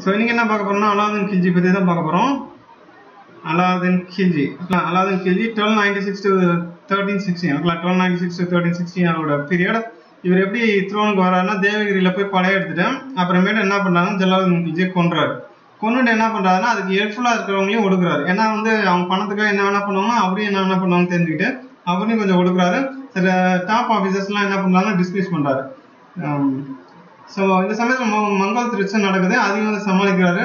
so இன்னைக்கு என்ன பார்க்க போறோம்னா அலாவுதீன் கில்ஜி பற்றி தான் பார்க்க போகிறோம் Alauddin Khilji Alauddin Khilji twelve ninety six to thirteen sixteen okay twelve ninety six to thirteen sixteen அவரோட பீரியட் இவர் எப்படி த்ரோனுக்கு வராருன்னா தேவகிரியில் போய் பழைய எடுத்துட்டு அப்புறமேட்டு என்ன பண்ணுறாங்க ஜலாலுதீன் கில்ஜியை கொன்றாரு கொண்டுட்டு என்ன பண்ணுறாருன்னா அதுக்கு ஹெல்ப்ஃபுல்லாக இருக்கிறவங்களையும் ஒடுக்குறாரு ஏன்னா வந்து அவங்க பணத்துக்காக என்ன வேணா பண்ணுவாங்க அவரையும் என்ன வேணா பண்ணுவாங்க தெரிஞ்சுக்கிட்டு அவரையும் கொஞ்சம் ஒடுக்குறாரு சில டாப் ஆஃபீஸர்ஸ்லாம் என்ன பண்ணுறாங்கன்னா டிஸ்மிஸ் பண்ணுறாரு ஸோ இந்த சமயத்தில் ம மங்கோல் திருச்சம் நடக்குது அதையும் வந்து சமாளிக்கிறாரு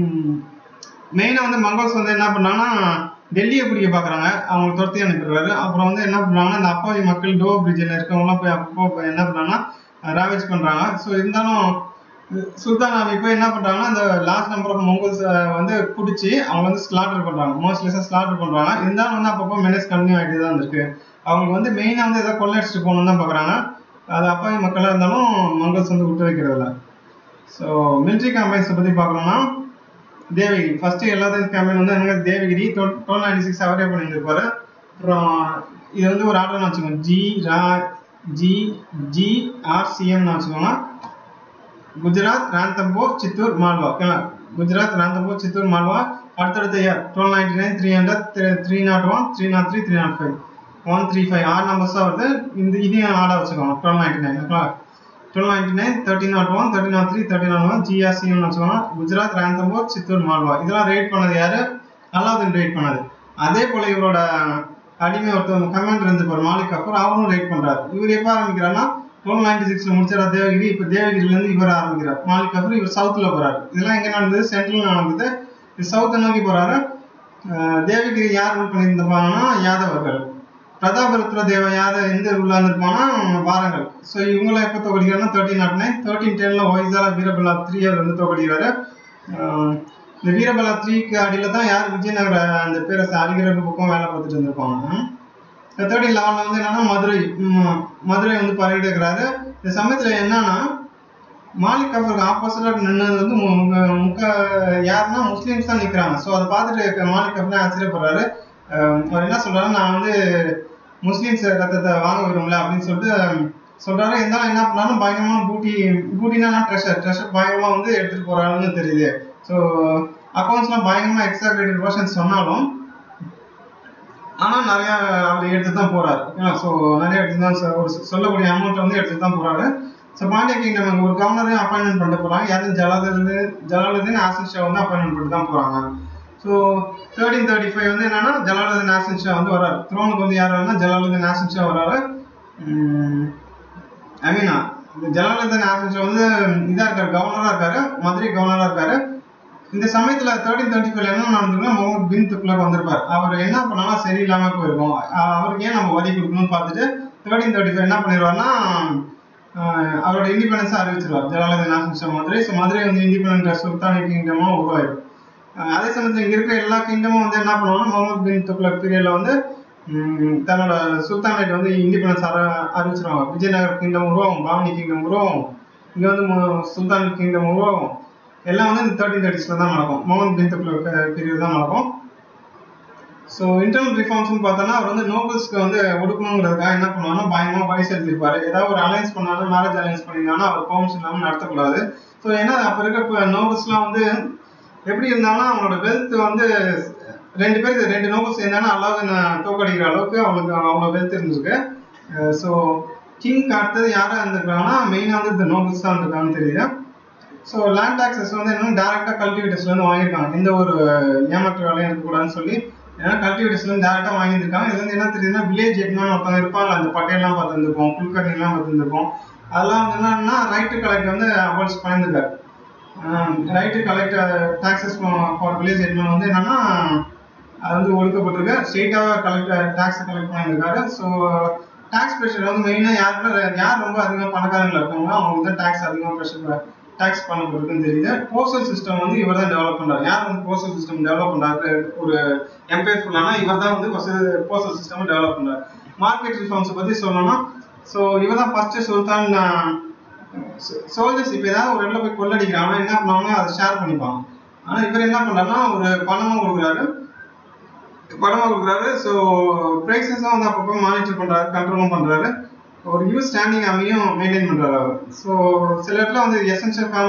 மெயினாக வந்து மங்கோல்ஸ் வந்து என்ன பண்ணாங்கன்னா டெல்லியை பிடிக்க பார்க்குறாங்க அவங்க துரத்தி அனுப்பிடுறாரு அப்புறம் வந்து என்ன பண்ணுறாங்கன்னா இந்த அப்பாவி மக்கள் டோ பிரிட்ஜில் இருக்கவங்களாம் போய் அப்போ போய் என்ன பண்ணுறாங்கன்னா ராவேஜ் பண்ணுறாங்க ஸோ இருந்தாலும் சுல்தான் அவங்க இப்போ என்ன பண்ணுறாங்கன்னா இந்த லாஸ்ட் நம்பர் ஆஃப் மங்கோல்ஸ் வந்து பிடிச்சி அவங்க வந்து ஸ்லாட்டர் பண்ணுறாங்க மோஸ்ட்லிஸாக ஸ்லாட்டர் பண்ணுறாங்க இருந்தாலும் வந்து அப்பப்போ மெனஸ் கண்டினியூ ஆகிட்டு தான் இருக்கு அவங்களுக்கு வந்து மெயினாக வந்து எதாவது கொள்ளடிச்சிட்டு போகணும்னு தான் பார்க்குறாங்க அது அப்பாவி மக்களாக இருந்தாலும் மங்கல்ஸ் வந்து விட்டு வைக்கிறதில்ல ஸோ மிலிட்ரி கேம்பைன்ஸை பற்றி பார்க்கணும்னா தேவகிரி ஃபஸ்ட்டு எல்லாத்தையும் கேம்பைன் வந்து எனக்கு Devagiri twelve twelve ninety six அவரே பண்ணியிருப்பாரு அப்புறம் இது வந்து ஒரு ஆர்டர்னு வச்சுக்கோங்க ஜி ரா ஜி ஜி ஆர்சிஎம்னு வச்சுக்கோங்க குஜராத் ராந்தம்பூர் சித்தூர் மால்வா ஓகேங்களா குஜராத் ராந்தம்பூர் சித்தூர் மால்வா அடுத்தடுத்த year twelve ninety nine three hundred three nought one three nought three three nought five one three five ஆறு நம்பர்ஸாக வருது இந்த இதையும் ஆடாக வச்சுக்கோங்க டுவெல் நைன்டி நைன் ஓகேங்களா twelve ninety nine thirty nought one thirty nought three thirty nought one ஜிஆர்சின்னு வச்சுக்கோங்க குஜராத் ராந்தம்பூர் சித்தூர் மால்வா இதெல்லாம் ரேட் பண்ணது யாரு அல்லாவுதீன் ரேட் பண்ணது அதே போல இவரோட அடிமை ஒருத்தவங்க கமாண்டர் இருந்து பாரு மாலிக் கபூர் அவரும் ரேட் பண்றாரு இவர் எப்போ ஆரம்பிக்கிறாருன்னா டுவெல் நைன்டி சிக்ஸ்ல முடிச்சாரா தேவகிரி இப்போ தேவகிரிலேருந்து இவர் ஆரம்பிக்கிறார் மாலிக் கபூர் இவர் சவுத்தில் போறாரு இதெல்லாம் எங்கே நடந்தது சென்ட்ரல் நடந்தது இது சவுத்தை நோக்கி போறாரு தேவகிரி யார் ரூல் பண்ணியிருந்தாங்கன்னா யாதவர்கள் பிரதாபருத்ர தேவ யார் எந்த ரூல்ல இருந்திருப்பாங்கன்னா வாரங்கள் ஸோ இவங்களை எப்போ தோக்கடிக்கிறாங்கன்னா தேர்ட்டின் நாட் நைன் தேர்ட்டின் டென்ல ஒய்சாலா வீரபலா த்ரீ அவர் வந்து தோக்கடிக்கிறாரு இந்த வீரபலா த்ரீக்கு அடியில தான் யார் விஜயநகர அந்த பேரரசு அடிக்கிற பக்கம் வேலை பார்த்துட்டு இருந்திருப்பாங்க தேர்ட்டின் லெவனில் வந்து என்னன்னா மதுரை மதுரை வந்து பரவிடுக்கிறாரு இந்த சமயத்தில் என்னன்னா மாலிக் கபூருக்கு ஆப்போசிட்டாக நின்னது வந்து முக்க யாருன்னா முஸ்லீம்ஸ் தான் நிற்கிறாங்க ஸோ அதை பார்த்துட்டு மாலிக் கபூர் ஆச்சரியப்படுறாரு அவர் என்ன சொல்றாரு நான் வந்து முஸ்லீம்ஸ் ரத்தத்தை வாங்க விரும்பல அப்படின்னு சொல்லிட்டு சொல்றாரு இருந்தாலும் என்ன பண்ணாலும் பயங்கரமா பூட்டி பூட்டினா ட்ரெஷர் ட்ரெஷர் பயங்கரமா வந்து எடுத்துட்டு போறாருன்னு தெரியுது ஸோ அக்கௌண்ட்ஸ்லாம் பயங்கரமா எக்ஸாக்ரேட்டட் பர்சன்ஸ் சொன்னாலும் ஆனா நிறைய அவர் எடுத்து தான் போறாரு ஸோ நிறைய எடுத்து தான் ஒரு சொல்லக்கூடிய அமௌண்ட் வந்து எடுத்து தான் போறாரு ஸோ பாண்டிய கிங்டம் ஒரு கவர்னரையும் அப்பாயின்மெண்ட் பண்ணிட்டு போறாங்க யாரும் ஜலாலுதீன் ஜலாலுதீன் ஆசின் ஷா வந்து அப்பாயின்மெண்ட் பண்ணிட்டு தான் போறாங்க ஸோ தேர்ட்டீன் தேர்ட்டி ஃபைவ் வந்து என்னன்னா ஜலாலுதீன் ஆசின் ஷா வந்து வராரு த்ரோனுக்கு வந்து யார் வரனா ஜலாலுதீன் ஆசின் ஷா வராரு ஐமீனா இந்த ஜலாலுதீன் ஆசின் ஷா வந்து இதாக இருக்காரு கவர்னராக இருக்காரு மதுரை கவர்னராக இருக்காரு இந்த சமயத்துல தேர்ட்டின் தேர்ட்டி ஃபைவ்ல என்ன நடந்திருக்குன்னா முகமது பின் துக்ளக் வந்திருப்பார் அவர் என்ன பண்ணாலும் சரியில்லாம போயிருக்கும் அவருக்கு ஏன் நம்ம வரி கொடுக்கணும்னு பார்த்துட்டு தேர்ட்டின் தேர்ட்டி ஃபைவ் என்ன பண்ணிடுவார்னா அவரோட இண்டிபெண்டன்ஸை அறிவிச்சிருவார் ஜலாலுதீன் ஆசின் ஷா மதுரை ஸோ மதுரை வந்து இண்டிபெண்டன்ட் சுல்தானி கிங்டமாக உருவாயிடும் அதே சமயத்தில் இங்கே இருக்கிற எல்லா கிங்டமும் வந்து என்ன பண்ணுவாங்கன்னா முகமது பின் துக்ளக் பீரியட்ல வந்து தன்னோட சுல்தானேட் வந்து இண்டிபெண்டன்ஸ் அற அறிவிச்சிருவாங்க விஜயநகர் கிங்டம் உருவாகும் பாவனி கிங்டம் உருவாகும் இங்கே வந்து சுல்தான் கிங்டம் உருவாகும் எல்லாம் வந்து இந்த தேர்ட்டின் தேர்ட்டிஸில் தான் நடக்கும் முகமது பின் துக்ளக் பீரியட் தான் நடக்கும் ஸோ இன்டர்னல் ரிஃபார்ம்ஸ்னு பார்த்தோன்னா அவர் வந்து நோபல்ஸ்க்கு வந்து ஒடுக்கணுங்கிறதுக்காக என்ன பண்ணுவாங்கன்னா பயங்கரமாக பைசா எடுத்திருப்பாரு ஏதாவது ஒரு அலைன்ஸ் பண்ணாலும் மேரேஜ் அலைன்ஸ் பண்ணியிருந்தாங்கன்னா அவர் பெர்மிஷன் இல்லாமல் நடத்தக்கூடாது ஸோ ஏன்னா அப்போ இருக்க நோபல்ஸ்லாம் வந்து எப்படி இருந்தாலும் அவங்களோட வெல்த் வந்து ரெண்டு பேருக்கு ரெண்டு நோபல்ஸ் இருந்தாலும் அல்லாவது தோக்கடிக்கிற அளவுக்கு அவங்களுக்கு அவ்வளோ வெல்த் இருந்திருக்கு ஸோ கிங் அடுத்தது யாராக இருந்திருக்காங்கன்னா மெயினாக வந்து இந்த நோபல்ஸ் தான் இருந்திருக்காங்கன்னு தெரியுது ஸோ லேண்ட் டாக்ஸஸ் வந்து என்னன்னா டேரெக்டாக கல்டிவேட்டர்ஸ்லேருந்து வாங்கியிருக்காங்க எந்த ஒரு ஏமாற்று வேலையும் இருக்கக்கூடாதுன்னு சொல்லி ஏன்னா கல்டிவேட்டர்ஸ்லேருந்து டேரெக்டாக வாங்கியிருக்காங்க இது வந்து என்ன தெரியுதுன்னா வில்லேஜ் எட்னான்னு ஒருத்தவங்க இருப்பாங்க அந்த பட்டையெல்லாம் பார்த்துருந்துருப்போம் புல்கர்னிலாம் பார்த்துருந்துருப்போம் அதெல்லாம் வந்து என்னன்னா ரைட்டு கலெக்ட் வந்து அவாய்ட்ஸ் பண்ணியிருக்காரு right collect taxes for village headman வந்து என்னன்னா அது வந்து ஒடுக்கப்பட்டிருக்கு ஸ்ட்ரெயிட்டாக கலெக்ட் டேக்ஸ் கலெக்ட் பண்ணியிருக்காரு ஸோ டேக்ஸ் ப்ரெஷர் வந்து மெயினாக யாருக்கு யார் ரொம்ப அதிகமாக பணக்காரங்களா இருக்காங்களோ அவங்களுக்கு தான் டேக்ஸ் அதிகமாக ப்ரெஷர் டேக்ஸ் பண்ணப்பட்டிருக்குன்னு தெரியுது போஸ்டல் சிஸ்டம் வந்து இவர் தான் டெவலப் பண்ணுறாரு யார் வந்து போஸ்டல் சிஸ்டம் டெவலப் பண்ணுறாரு ஒரு எம்பையர் ஃபுல்லானா இவர் தான் வந்து போஸ்டல் சிஸ்டம் டெவலப் பண்ணுறாரு மார்க்கெட் ரிஃபார்ம்ஸை பற்றி சொல்லணும்னா ஸோ இவர் தான் ஃபர்ஸ்ட் சுல்தான் சோல்ஜர்ஸ் இப்போ ஏதாவது ஒரு இடத்துல போய் கொள்ளடிக்கிறாங்க என்ன பண்ணுவாங்க அதை ஷேர் பண்ணிப்பாங்க ஆனால் இவர் என்ன பண்ணுறாருன்னா ஒரு பணமாக கொடுக்குறாரு பணமாக கொடுக்குறாரு ஸோ ப்ரைஸஸும் வந்து அப்பப்போ மானிட்டர் பண்ணுறாரு கண்ட்ரோலும் பண்ணுறாரு ஒரு யூ ஸ்டாண்டிங் அமையும் மெயின்டைன் பண்ணுறாரு அவர் ஸோ சில இடத்துல வந்து எசென்ஷியல்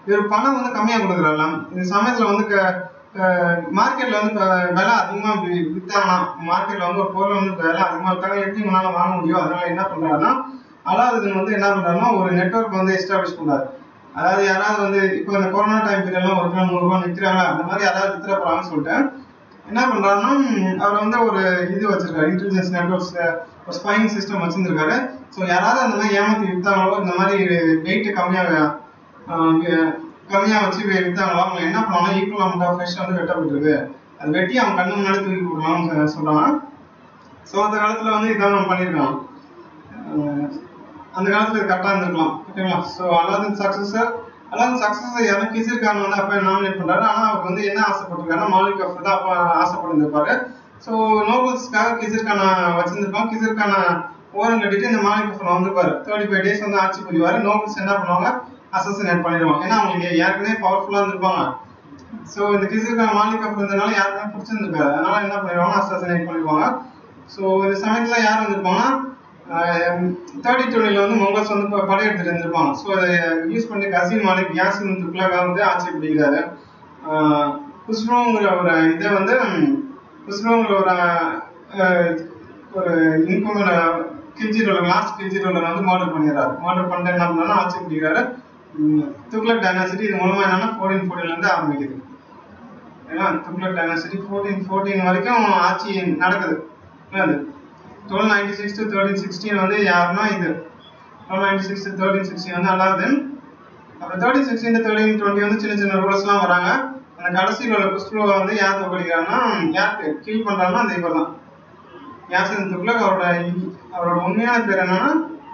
இவர் பணம் வந்து கம்மியாக கொடுக்குறாராம் இந்த சமயத்தில் வந்து மார்க்கெட்டில் வந்து க- விலை அதிகமாக விற்றாங்கன்னா மார்க்கெட்டில் வந்து ஒரு பொருள் வந்து விலை அதிகமாக விற்றாங்க எப்படி உங்களால் வாங்க முடியும் அதனால என்ன பண்ணுறாருன்னா அலாவுதீன் வந்து என்ன பண்ணுறாருன்னா ஒரு நெட்வொர்க் வந்து எஸ்டாப்ளிஷ் பண்ணுறாரு அதாவது யாராவது வந்து இப்போ இந்த கொரோனா டைம் பீரியட்லாம் ஒரு கிலோ நூறுரூவா நிற்கிறாங்க அந்த மாதிரி யாராவது வித்துற போகிறாங்கன்னு சொல்லிட்டு என்ன பண்ணுறாருன்னா அவர் வந்து ஒரு இது வச்சிருக்காரு இன்டெலிஜென்ஸ் நெட்ஒர்க்ஸ் ஒரு ஸ்பைங் சிஸ்டம் வச்சிருந்திருக்காரு ஸோ யாராவது அந்த மாதிரி ஏமாத்தி வித்தாங்களோ இந்த மாதிரி வெயிட் கம்மியாக கம்மியாக வச்சு வி- வித்தாங்களோ அவங்க என்ன பண்ணுவாங்க ஈக்குவல் அமௌண்ட் ஆஃப் ஃபிஷ் வந்து வெட்டப்பட்டிருக்கு அது வெட்டி அவங்க கண்ணு முன்னாடி தூக்கி போடலாம்னு சொல்கிறாங்க ஸோ அந்த காலத்தில் வந்து இதான் நம்ம பண்ணியிருக்காங்க அஹ் அந்த காலத்துல இது கரெக்டாக இருந்திருக்கலாம் ஓகேங்களா so Alauddin successor Alauddin successor யாரும் கிசிர் கான் வந்து அப்போ நாமினேட் பண்றாரு ஆனால் அவர் வந்து என்ன ஆசைப்பட்டிருக்காருன்னா மாலிக் கஃபர் தான் அப்போ ஆசைப்பட்டிருந்திருப்பாரு ஸோ நோபல்ஸ்க்காக கிசிர் கானை வச்சிருந்திருக்கோம் கிசிர் கானை ஓரம் கட்டிட்டு இந்த மாலிக் கஃபர் வந்திருப்பாரு தேர்ட்டி ஃபைவ் டேஸ் வந்து ஆட்சி புரிவாரு நோபல்ஸ் என்ன பண்ணுவாங்க அசசினேட் பண்ணிடுவாங்க ஏன்னா அவங்களுக்கு ஏற்கனவே பவர்ஃபுல்லாக இருந்திருப்பாங்க ஸோ இந்த கிசிர் கான் மாலிக் கஃபர் இருந்ததுனால யாருக்குமே பிடிச்சிருந்துருக்காரு அதனால என்ன பண்ணிடுவாங்க அசசினேட் பண்ணிடுவாங்க ஸோ இந்த சமயத்தில் யார் வந்திருப்பாங்கன்னா தேர்ட்டி டுவெண்ட்டில் வந்து மொங்கல்ஸ் வந்து இப்போ படையெடுத்துட்டு இருந்திருப்பாங்க ஸோ அதை யூஸ் பண்ணி கசீம் மாலிக் யாசின் துக்லகா வந்து ஆட்சி பிடிக்கிறாரு குஸ்ரோங்கிற ஒரு இதை வந்து குஸ்ரோங்கிற ஒரு ஆஹ், ஒரு இன்கமோட Khilji ruler last Khilji ruler வந்து மர்டர் பண்ணிடுறாரு மர்டர் பண்ணிட்டு என்ன பண்ணாருன்னா ஆட்சி பிடிக்கிறாரு உம், துக்ளக் டைனாசிட்டி இது மூலமா என்னன்னா ஃபோர்டீன் ஃபோர்டீன்லேருந்து ஆரம்பிக்குது ஏன்னா துக்ளக் டைனாசிட்டி ஃபோர்டீன் ஃபோர்டீன் வரைக்கும் ஆட்சி நடக்குது என்னது twelve ninety six to thirteen sixteen வந்து யாருன்னா இது twelve ninety six to thirteen sixteen வந்து அலாவுதீன் அப்புறம் தேர்ட்டின் சிக்ஸ்டீன் தேர்ட்டின் டுவெண்ட்டி வந்து சின்ன சின்ன ரூல்ஸ்லாம் வராங்க அந்த கடைசியில் உள்ள குஸ்ட்ரோவை வந்து யார் தோக்கடிக்கிறாங்கன்னா யாருக்கு கில் பண்ணுறாங்கன்னா அந்த இவர் தான் யாசின் துக்ளக் அவரோட இ- அவரோட உண்மையான பேர் என்னன்னா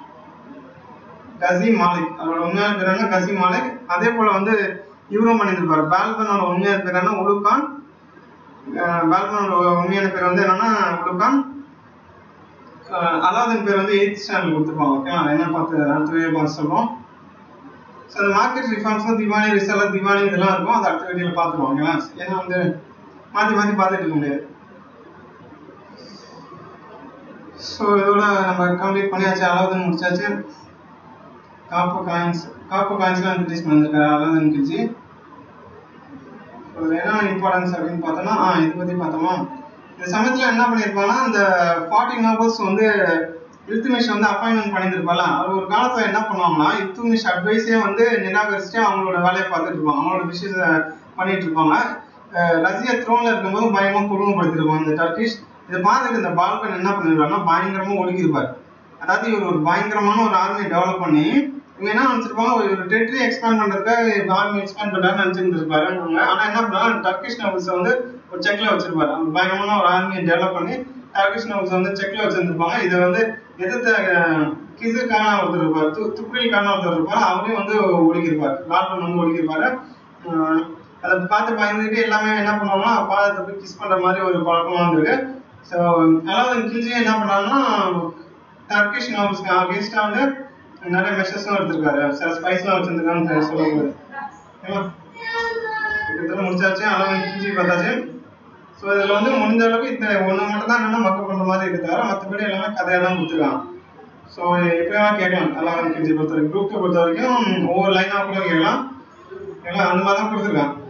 கசி மாலிக் அவரோட உண்மையான பேர் என்ன கசி மாலிக் அதே போல வந்து இவரும் பண்ணியிருப்பாரு பால்பனோட உண்மையான பேர் என்ன உலுக்கான் அஹ் பால்பனோட உண்மையான பேர் வந்து என்னன்னா உலுக்கான் அஹ் அலாவுதீன் பேர் வந்து எயித் ஸ்டாண்டர்ட் கொடுத்துருப்பாங்க ஓகே அதை என்ன பார்த்து அடுத்த வீடியோ பார்த்து சொல்றோம் ஸோ அந்த மார்க்கெட் ரிஃபார்ம்ஸ் திவானி ரிசல்ல திவானி இதெல்லாம் இருக்கும் அதை அடுத்த வீடியோவில் பார்த்துருவோம் ஓகேங்களா ஏன்னா வந்து மாற்றி மாற்றி பார்த்துட்டு இருக்க முடியாது ஸோ இதோட நம்ம கம்ப்ளீட் பண்ணியாச்சு அலாவுதீன் முடிச்சாச்சு காப்பு காயின்ஸ் காப்பு காயின்ஸ்லாம் இன்க்ரீஸ் பண்ணிருக்காரு அலாவுதீன் கிஜி ஸோ என்ன இம்பார்ட்டன்ஸ் அப்படின்னு பார்த்தோம்னா ஆ இதை பற்றி பார்த்தோமா இந்த சமயத்தில் என்ன பண்ணியிருப்பாங்கன்னா இந்த ஃபார்ட்டி நோபல்ஸ் வந்து இல்துமிஷ் வந்து அப்பாயின்மெண்ட் பண்ணியிருப்பால அவர் ஒரு காலத்தில் என்ன பண்ணுவாங்கன்னா இல்துமிஷ் அட்வைஸே வந்து நிராகரிச்சுட்டு அவங்களோட வேலையை பார்த்துட்டு இருப்பாங்க அவங்களோட விஷயத்தை பண்ணிட்டு இருப்பாங்க அஹ் ரஷ்யா த்ரோன்ல இருக்கும்போது பயங்கரமா கொடுமைப்படுத்திருப்பாங்க இந்த டர்கிஷ் இதை பார்த்துட்டு இந்த பால்கன் என்ன பண்ணிருப்பாருன்னா பயங்கரமா ஒடுக்கியிருப்பாரு அதாவது இவர் ஒரு பயங்கரமான ஒரு ஆர்மியை டெவலப் பண்ணி இவங்க என்ன நினைச்சிருப்பாங்க ஒரு டெரிட்டரி எக்ஸ்பேண்ட் பண்றதுக்காக ஆர்மி எக்ஸ்பேண்ட் பண்றாருன்னு நினைச்சிருந்திருப்பாரு அவங்க ஆனா என்ன பண்ணாரு டர்கிஷ் நோபல்ஸ் வந்து ஒரு செக்ல வச்சிருப்பாரு அந்த பயங்கரமான ஒரு ஆர்மியை டெவலப் பண்ணி டர்கிஷ் நோபல்ஸ் வந்து செக்ல வச்சிருந்திருப்பாங்க இதை வந்து எதிர்த்த கிசர் கானா ஒருத்தர் இருப்பார் து துப்ரில் கானா ஒருத்தர் இருப்பார் அவரையும் வந்து ஒடுக்கியிருப்பார் லால்பன் வந்து ஒடுக்கியிருப்பாரு ஆஹ் அதை பார்த்து பயந்துட்டு எல்லாமே என்ன பண்ணுவாங்கன்னா பாதத்தை போய் கிஸ் பண்ற மாதிரி ஒரு பழக்கமா வந்திருக்கு ஸோ அலாவுதீன் கில்ஜி என்ன பண்றாங்கன்னா டர்கிஷ் நோபல்ஸ்க்கு அகேன்ஸ்டா வந்து நிறைய மெஷர்ஸ்லாம் எடுத்திருக்காரு சில ஸ்பைஸ்லாம் வச்சிருந்துருக்கான்னு சொல்லக்கூடாது ஓகேவா இதெல்லாம் முடிச்சாச்சு அலாவுதீன் கில்ஜி பார்த்தாச்சு ஸோ இதில் வந்து முடிஞ்ச அளவுக்கு இந்த ஒன்று மட்டும் தான் என்னன்னா மக்கள் பண்ணுற மாதிரி இருக்கு தவிர மற்றபடி எல்லாமே கதையாக தான் கொடுத்துருக்காங்க ஸோ எப்படியா கேட்கலாம் அலாவுதீன் கில்ஜி பொறுத்த வரைக்கும் குரூப் பொறுத்த வரைக்கும் ஒவ்வொரு லைனாக கூட கேட்கலாம் ஏன்னா அந்த மாதிரி தான் கொடுத்துருக்காங்க